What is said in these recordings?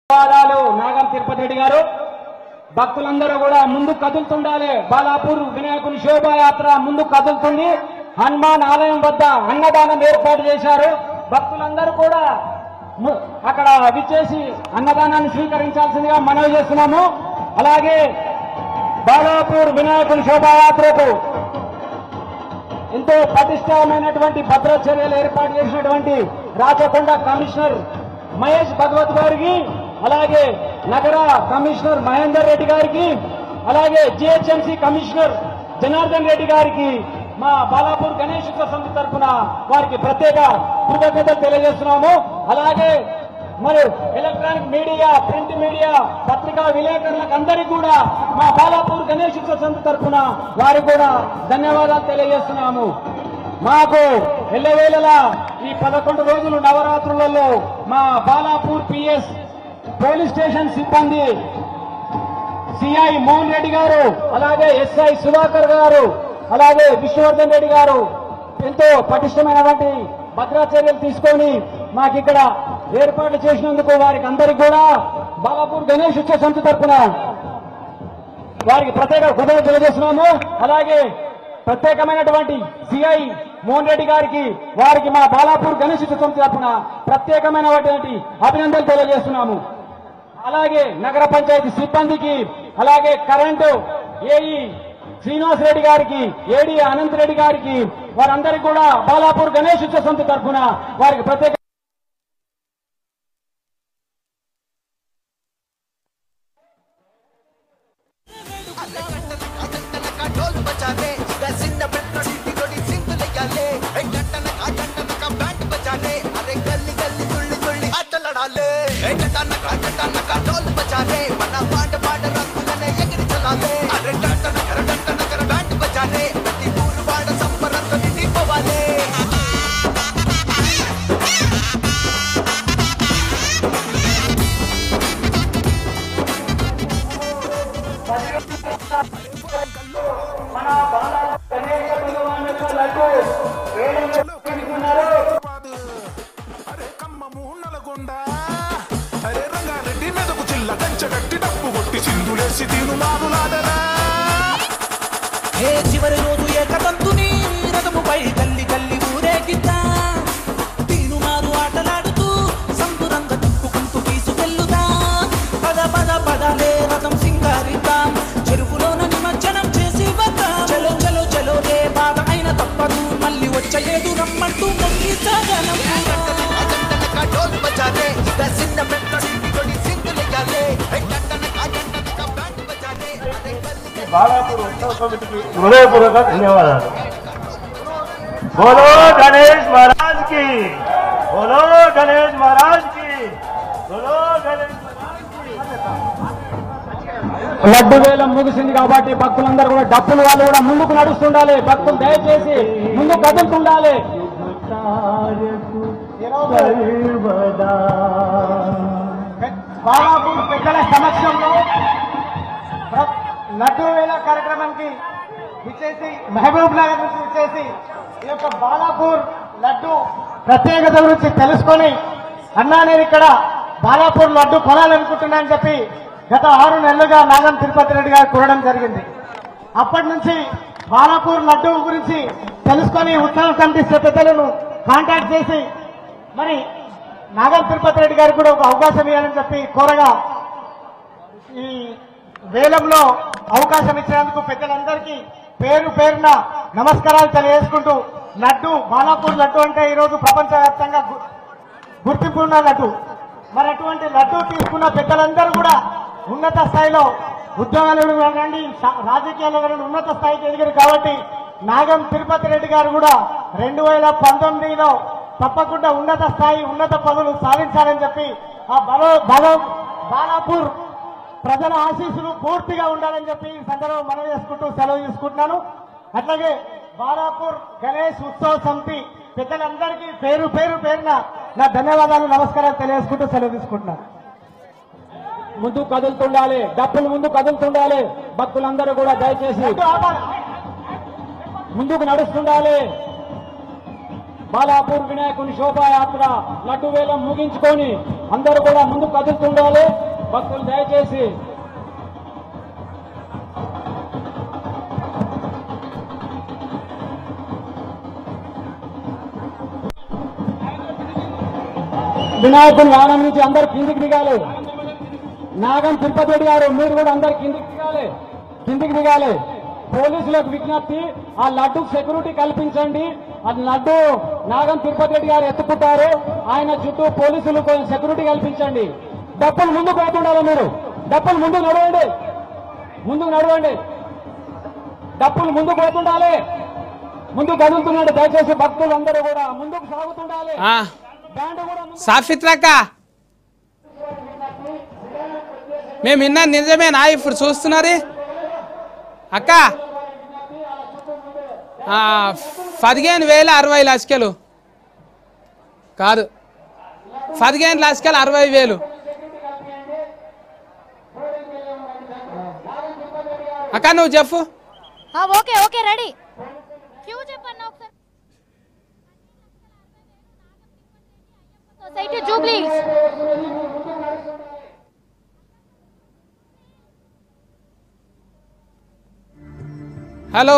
ధన్యవాదాలు నాగం తిరుపతి రెడ్డి గారు భక్తులందరూ కూడా ముందు కదులుతుండాలి బాలాపూర్ వినాయకుని శోభాయాత్ర ముందు కదులుతుంది హనుమాన్ ఆలయం వద్ద అన్నదానం ఏర్పాటు చేశారు భక్తులందరూ కూడా ము- అక్కడ విచ్చేసి అన్నదానాన్ని స్వీకరించాల్సిందిగా మనవి చేస్తున్నాము అలాగే బాలాపూర్ వినాయకుని శోభాయాత్రకు ఎంతో పటిష్టమైనటువంటి భద్రత చర్యలు ఏర్పాటు చేసినటువంటి రాచకొండ కమిషనర్ మహేష్ భగవత్ గారికి అలాగే నగర కమిషనర్ మహేందర్ రెడ్డి గారికి అలాగే జిహెచ్ఎంసీ కమిషనర్ జనార్దన్ రెడ్డి గారికి మా బాలాపూర్ గణేష్ ఉత్సవ సమితి తరఫున వారికి ప్రత్యేక కృతజ్ఞతలు తెలియజేస్తున్నాము అలాగే మరి ఎలక్ట్రానిక్ మీడియా ప్రింట్ మీడియా పత్రికా విలేకరులకు అందరికీ కూడా మా బాలాపూర్ గణేష్ ఉత్సవ సమితి తరఫున వారికి కూడా ధన్యవాదాలు తెలియజేస్తున్నాము మాకు ఎల్లవేళలా ఈ పదకొండు రోజులు నవరాత్రులలో మా బాలాపూర్ పిఎస్ పోలీస్ స్టేషన్ సిబ్బంది సిఐ మోహన్ రెడ్డి గారు అలాగే ఎస్ఐ సుధాకర్ గారు అలాగే విష్ణువర్ధన్ రెడ్డి గారు ఎంతో పటిష్టమైనటువంటి భద్రతా చర్యలు తీసుకొని మాకు ఇక్కడ ఏర్పాట్లు చేసినందుకు వారికి అందరికీ కూడా బాలాపూర్ గణేష్ ఉత్సవ సమితి తరఫున వారికి ప్రత్యేక కృతజ్ఞతలు తెలియజేస్తున్నాము అలాగే ప్రత్యేకమైనటువంటి సిఐ మోహన్ రెడ్డి గారికి వారికి మా బాలాపూర్ గణేష్ ఉత్సవ సమితి తరఫున ప్రత్యేకమైనటువంటి అభినందనలు తెలియజేస్తున్నాము అలాగే నగర పంచాయతీ సిబ్బందికి అలాగే కరెంటు ఏఈ శ్రీనివాస్ రెడ్డి గారికి ఏడి అనంత్ రెడ్డి గారికి వారందరికీ కూడా బాలాపూర్ గణేష్ ఉత్సవ సమితి తరఫున వారికి ప్రత్యేక ढोल बजा ले सिंह पेट्रोल डी गोडी सिंह ले ए टटन का टटन का बैंड बजा ले अरे गली गली तुल्ली तुल्ली आट लड़ा ले ए टटन का टटन का ढोल बजा ले मना पाट पाट रंगुलने ఎగిరి చలా ले अरे टटन कर टटन कर बैंड बजा ले ప్రతి ఊరు వాడ సంపరంతో నిండిపోవాలే అరే కమ్మము నల్గొండ అరే రంగారెడ్డి మెదకు చిల్ల కంచగట్టి డప్పు కొట్టి సింధులేసి తీను మారులాడరా ఏ చివరి రోజు ఏకతంతుని రథముపై గల్లి గల్లి ఊరేగిద్దా తీనుమారు ఆటలాడుతూ సంబురంగ తిప్పుకుంటూ తీసుకెళ్ళుదా పద పద పదలే రథం సింగారిద్దాం చెరువులోన నిమజ్జనం చేసి వద్దాం చలో చలో చలో రే బాధ అయిన తప్పదు మళ్ళీ వచ్చేదు రమ్మంటూ మొక్కి సాగనం टटन का ढोल बजा ले सिंह पेट्रोल डी गोडी सिंह ले ए टटन का टटन का बैंड बजा ले अरे गली బాలాపూర్ ఉత్సవ సమితికి హృదయపూర్వక ధన్యవాదాలు బోలో గణేష్ మహారాజ్ కి బోలో గణేష్ మహారాజ్ కి బోలో గణేష్ లడ్డు వేలం ముగిసింది కాబట్టి భక్తులందరూ కూడా డబ్బులు వాళ్ళు కూడా ముందుకు నడుస్తుండాలి భక్తులు దయచేసి ముందు కదులుతుండాలి బాలాపూర్ పెద్దల సమక్షంలో ప్ర- లడ్డు వేల కార్యక్రమానికి విచ్చేసి మహబూబ్ నగర్ నుంచి విచ్చేసి ఈ యొక్క బాలాపూర్ లడ్డు ప్రత్యేకత గురించి తెలుసుకొని అన్నా నేను ఇక్కడ బాలాపూర్ లడ్డు కొనాలనుకుంటున్నానని చెప్పి గత ఆరు నెలలుగా నాగం తిరుపతి రెడ్డి గారు కోరడం జరిగింది అప్పటి నుంచి బాలాపూర్ లడ్డు గురించి తెలుసుకొని ఉత్సవ కమిటీ పెద్దలను కాంటాక్ట్ చేసి మరి నాగం తిరుపతి రెడ్డి గారికి కూడా ఒక అవకాశం ఇవ్వాలని చెప్పి కోరగా ఈ వేలంలో అవకాశం ఇచ్చినందుకు పెద్దలందరికీ పేరు పేరున నమస్కారాలు తెలియజేసుకుంటూ లడ్డు బాలాపూర్ లడ్డు అంటే ఈరోజు ప్రపంచవ్యాప్తంగా గు- గుర్తింపు ఉన్న లడ్డు మరి అటువంటి లడ్డు తీసుకున్న పెద్దలందరూ కూడా ఉన్నత స్థాయిలో ఉద్యోగాలు కానివ్వండి సా- రాజకీయాల్లో కానీ ఉన్నత స్థాయికి ఎదిగారు కాబట్టి నాగం తిరుపతి రెడ్డి గారు కూడా రెండు వేల పంతొమ్మిదిలో తప్పకుండా ఉన్నత స్థాయి ఉన్నత పదవులు సాధించాలని చెప్పి ఆ బలో బలో బాలాపూర్ ప్రజల ఆశీస్సులు పూర్తిగా ఉండాలని చెప్పి ఈ సందర్భంగా మనవి చేసుకుంటూ సెలవు తీసుకుంటున్నాను అట్లాగే బాలాపూర్ గణేష్ ఉత్సవ సమితి పెద్దలందరికీ పేరు పేరు పేరున నా ధన్యవాదాలు నమస్కారాలు తెలియజేసుకుంటూ సెలవు తీసుకుంటున్నాను ముందు కదులుతుండాలి డప్పులు ముందు కదులుతుండాలి భక్తులందరూ కూడా దయచేసి ముందుకు నడుస్తుండాలి బాలాపూర్ వినాయకుని శోభాయాత్ర లడ్డు వేలం ముగించుకొని అందరూ కూడా ముందు కదులుతుండాలి భక్తులు దయచేసి వినాయకుని వాహనం నుంచి అందరు కిందికి దిగాలి నాగం తిరుపతి రెడ్డి గారు మీరు కూడా అందరు కిందికి దిగాలి కిందికి దిగాలి పోలీసులకు విజ్ఞప్తి ఆ లడ్డు సెక్యూరిటీ కల్పించండి ఆ లడ్డు నాగం తిరుపతి రెడ్డి గారు ఎత్తుకుంటారు ఆయన చుట్టూ పోలీసులు కొంచెం సెక్యూరిటీ కల్పించండి డప్పులు ముందుకు పోతుండాలి మీరు డప్పులు ముందుకు నడవండి ముందుకు నడవండి డప్పులు ముందుకు పోతుండాలి ముందుకు కదులుతున్నాడు దయచేసి భక్తులు అందరూ కూడా ముందుకు సాగుతుండాలి ఆ, బ్యాండ్ కూడా ముందుకు సాఫిత్రక్క మేము విన్నా నిజమేనా ఇప్పుడు చూస్తున్నది అక్క ఆ, పదిహేను వేల అరవై లక్షలు కాదు పదిహేను లక్షలు అరవై వేలు అక్క నువ్వు చెప్పు ఆ, ఓకే ఓకే రెడీ క్యూ చెప్పన్నా ఒకసారి సొసైటీ జూబ్లీ హిల్స్. హలో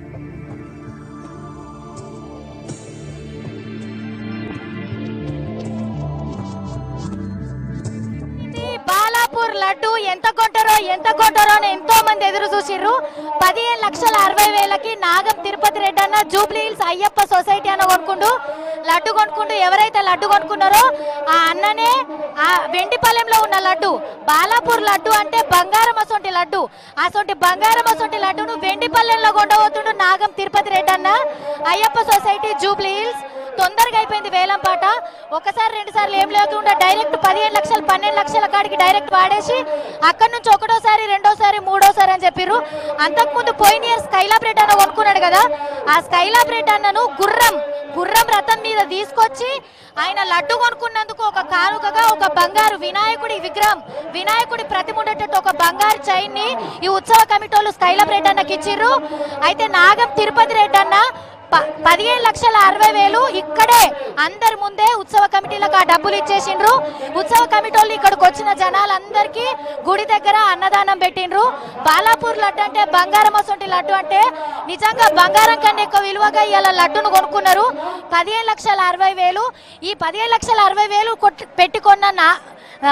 ఇది బాలాపూర్ లడ్డు ఎంత కొంటారో ఎంత కొంటారో అని ఎంతో మంది ఎదురు చూసిర్రు పదిహేను లక్షల అరవై వేలకి నాగం తిరుపతి రెడ్డి అన్న జూబ్లీ హిల్స్ అయ్యప్ప సొసైటీ అన్న కొనుక్కుంటూ లడ్డు కొనుక్కుంటూ ఎవరైతే లడ్డు కొనుక్కున్నారో ఆ అన్ననే ఆ వెండిపాలెంలో ఉన్న లడ్డు బాలాపూర్ లడ్డు అంటే బంగారం అసొంటి లడ్డు అసొంటి బంగారం అసొంటి లడ్డును వెండిపల్లెంలో కొండబోతుండు నాగం తిరుపతి రెడ్డి అన్న అయ్యప్ప సొసైటీ జూబ్లీ హిల్స్ తొందరగా అయిపోయింది వేలం పాట ఒకసారి రెండు సార్లు ఏం లేకుండా డైరెక్ట్ పదిహేను లక్షలు పన్నెండు లక్షల కాడికి డైరెక్ట్ వాడేసి అక్కడ నుంచి ఒకటోసారి రెండోసారి మూడోసారి అని చెప్పిర్రు అంతకుముందు పోయిన ఇయర్ స్కైలాబ్ రెడ్ అన్న కొనుక్కున్నాడు కదా ఆ స్కైలాబ్ రెడ్ అన్నను గుర్రం గుర్రం రథం మీద తీసుకొచ్చి ఆయన లడ్డు కొనుక్కున్నందుకు ఒక కానుకగా ఒక బంగారు వినాయకుడి విగ్రహం వినాయకుడి ప్రతిమ ఉండేటట్టు ఒక బంగారు చైన్ ని ఈ ఉత్సవ కమిటీలు స్కైలాబ్ రెడ్ అన్నకి ఇచ్చిర్రు అయితే నాగం తిరుపతి రెడ్డి అన్న ప- పదిహేను లక్షల అరవై వేలు ఇక్కడే అందరి ముందే ఉత్సవ కమిటీలకు ఆ డబ్బులు ఇచ్చేసిండ్రు ఉత్సవ కమిటీలు ఇక్కడికి వచ్చిన జనాలందరికీ గుడి దగ్గర అన్నదానం పెట్టిండ్రు బాలాపూర్ లడ్డు అంటే బంగారం అసొంటి లడ్డు అంటే నిజంగా బంగారం కన్నా ఎక్కువ విలువగా ఇవాళ లడ్డును కొనుక్కున్నారు పదిహేను లక్షల అరవై వేలు ఈ పదిహేను లక్షల అరవై వేలు కొట్టి పెట్టుకున్న నా ఆ,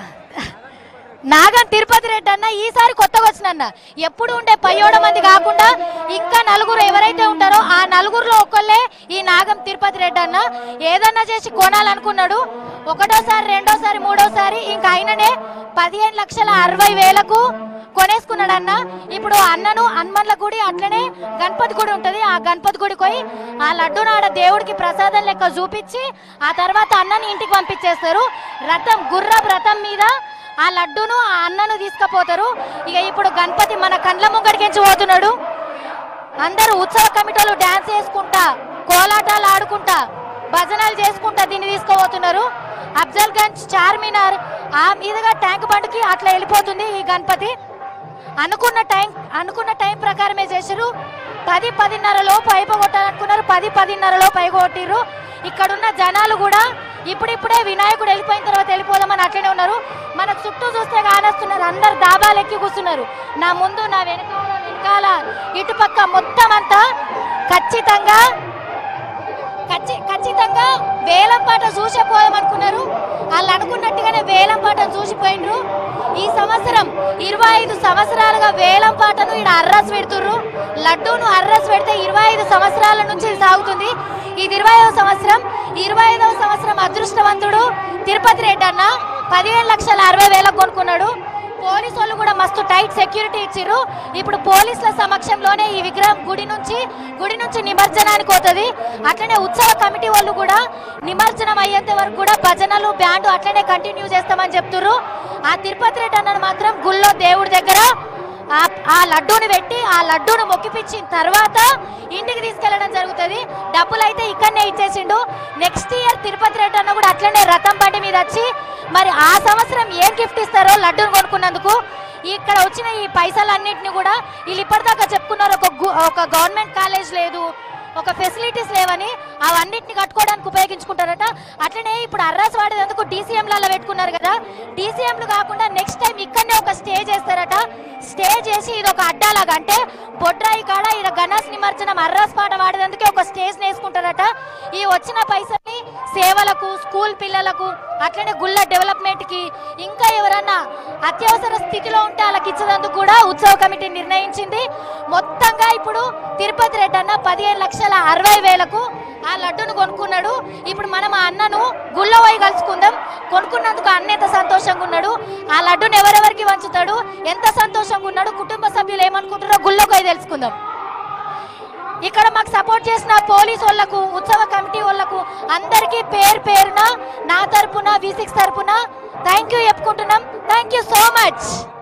నాగం తిరుపతి రెడ్డి అన్న ఈసారి కొత్తగా వచ్చినన్న ఎప్పుడు ఉండే పయ్యోడ మంది కాకుండా ఇంకా నలుగురు ఎవరైతే ఉంటారో ఆ నలుగురులో ఒకళ్ళే ఈ నాగం తిరుపతి రెడ్డి అన్న ఏదన్నా చేసి కొనాలనుకున్నాడు ఒకటోసారి రెండోసారి మూడోసారి ఇంకా ఆయననే పదిహేను లక్షల అరవై వేలకు కొనేసుకున్నాడన్న ఇప్పుడు అన్నను హనుమన్ల గుడి అట్లనే గణపతి గుడి ఉంటది ఆ గణపతి గుడికి పోయి ఆ లడ్డూను ఆడ దేవుడికి ప్రసాదం లెక్క చూపించి ఆ తర్వాత అన్నని ఇంటికి పంపించేస్తారు రథం గుర్రపు రథం మీద ఆ లడ్డూను ఆ అన్నను తీసుకుపోతారు ఇక ఇప్పుడు గణపతి మన కండ్ల ముంగడికించి పోతున్నాడు అందరూ ఉత్సవ కమిటీలు డాన్స్ చేసుకుంటా కోలాటాలు ఆడుకుంటా భజనలు చేసుకుంటా దీన్ని తీసుకుపోతున్నారు అఫ్జల్ గంజ్ చార్మినార్ ఆ మీదుగా ట్యాంక్ బండ్కి అట్లా వెళ్ళిపోతుంది ఈ గణపతి అనుకున్న టైం అనుకున్న టైం ప్రకారమే చేశారు పది పదిన్నర లోపు అయిపోగొట్టాలనుకున్నారు పది పదిన్నర లోపు అయిపోగొట్టిర్రు ఇక్కడున్న జనాలు కూడా ఇప్పుడిప్పుడే వినాయకుడు వెళ్ళిపోయిన తర్వాత వెళ్ళిపోదామని అట్లనే ఉన్నారు మన చుట్టూ చూస్తే కానొస్తున్నారు అందరు దాబాలు ఎక్కి కూర్చున్నారు నా ముందు నా వెనకాల వెనకాల ఇటుపక్క మొత్తం అంతా ఖచ్చితంగా ఖచ్చి- ఖచ్చితంగా వేలం పాట చూసే పోయామనుకున్నారు వాళ్ళు అనుకున్నట్టుగానే వేలం పాటను చూసిపోయినరు ఈ సంవత్సరం ఇరవై ఐదు సంవత్సరాలుగా వేలం పాటను ఇక్కడ అర్రస్ పెడుతుర్రు లడ్డూను అర్రస్ పెడితే ఇరవై ఐదు సంవత్సరాల నుంచి ఇది సాగుతుంది ఇది ఇరవై సంవత్సరం ఇరవై ఐదవ సంవత్సరం అదృష్టవంతుడు తిరుపతి రెడ్డి అన్న పదిహేను లక్షల అరవై వేలకు కొనుక్కున్నాడు పోలీసు వాళ్ళు కూడా మస్తు టైట్ సెక్యూరిటీ ఇచ్చిర్రు ఇప్పుడు పోలీసుల సమక్షంలోనే ఈ విగ్రహం గుడి నుంచి గుడి నుంచి నిమజ్జనానికి పోతుంది అట్లనే ఉత్సవ కమిటీ వాళ్ళు కూడా నిమజ్జనం అయ్యేంత వరకు కూడా భజనలు బ్యాండ్ అట్లనే కంటిన్యూ చేస్తామని చెప్తుర్రు ఆ తిరుపతి రెడ్డి అన్నను మాత్రం గుళ్ళో దేవుడి దగ్గర ఆ- ఆ లడ్డూని పెట్టి ఆ లడ్డూను మొక్కిపించిన తర్వాత ఇంటికి తీసుకెళ్లడం జరుగుతుంది డబ్బులు అయితే ఇక్కడనే ఇచ్చేసిండు నెక్స్ట్ ఇయర్ తిరుపతి రెడ్డి అన్న కూడా అట్లనే రథం బండి మీద వచ్చి మరి ఆ సంవత్సరం ఏం గిఫ్ట్ ఇస్తారో లడ్డూను కొనుక్కున్నందుకు ఇక్కడ వచ్చిన ఈ పైసలన్నింటినీ కూడా వీళ్ళు ఇప్పటిదాకా చెప్పుకున్నారు ఒక గు- ఒక గవర్నమెంట్ కాలేజ్ లేదు ఒక ఫెసిలిటీస్ లేవని అవన్నిటిని కట్టుకోవడానికి ఉపయోగించుకుంటారట అట్లనే ఇప్పుడు అర్రాస్ వాడేందుకు డీసీఎంలలో పెట్టుకున్నారు కదా డీసీఎంలు కాకుండా నెక్స్ట్ టైం ఇక్కడనే ఒక స్టే చేస్తారట స్టే చేసి ఇది ఒక అడ్డాలాగా అంటే బొడ్రాయి కాడ ఈడ గణేష్ నిమజ్జనం అర్రాస్ పాట వాడేందుకే ఒక స్టేజ్ వేసుకుంటారట ఈ వచ్చిన పైసల్ని సేవలకు స్కూల్ పిల్లలకు అట్లనే గుళ్ళ డెవలప్మెంట్ కి ఇంకా ఎవరన్నా అత్యవసర స్థితిలో ఉంటే వాళ్ళకి ఇచ్చేందుకు కూడా ఉత్సవ కమిటీ నిర్ణయించింది మొత్తంగా ఇప్పుడు తిరుపతి రెడ్డి అన్న పదిహేను లక్షల అరవై వేలకు ఆ లడ్డును కొనుక్కున్నాడు ఇప్పుడు మనం ఆ అన్నను గుళ్ళో పోయి కలుసుకుందాం కొనుక్కున్నందుకు అన్న ఎంత సంతోషంగా ఉన్నాడు ఆ లడ్డును ఎవరెవరికి వంచుతాడు ఎంత సంతోషంగా ఉన్నాడు కుటుంబ సభ్యులు ఏమనుకుంటారో గుళ్ళోకి పోయి తెలుసుకుందాం ఇక్కడ మాకు సపోర్ట్ చేసిన పోలీస్ వాళ్ళకు ఉత్సవ కమిటీ వాళ్ళకు అందరికీ పేరు పేరున నా తరపున వి సిక్స్ తరపున థ్యాంక్ యూ చెప్పుకుంటున్నాం థ్యాంక్ యూ సో మచ్